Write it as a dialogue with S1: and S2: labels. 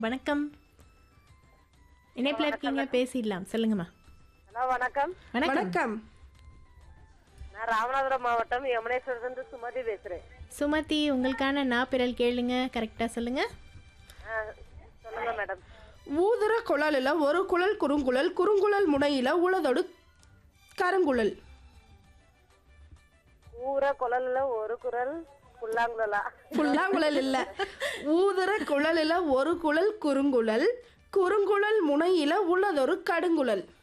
S1: வணக்கம் இணைப்பில் இருக்கீங்க பேசிடலாம் சொல்லுங்கம்மா
S2: ஹலோ வணக்கம்
S1: வணக்கம்
S3: வணக்கம்
S2: நான் ராமநாதபுரம் மாவட்டம் யமுனேஸ்வரத்துலேருந்து சுமதி பேசுகிறேன்
S1: சுமதி உங்களுக்கான நாப்பிரல் கேளுங்க கரெக்டாக சொல்லுங்க
S2: சொல்லுங்க மேடம்
S3: ஊதுற குழலில் ஒரு குழல் குறுங்குழல் குறுங்குழல் முனையில உளதொடு கருங்குழல்
S2: ஊற குழல்ல ஒரு குரல் புல்லாங்குழலா
S3: புல்லாங்குழல் இல்ல ஊதுற குழலில் ஒரு குழல் குறுங்குழல் குறுங்குழல் முனையில உள்ளதொரு கடுங்குழல்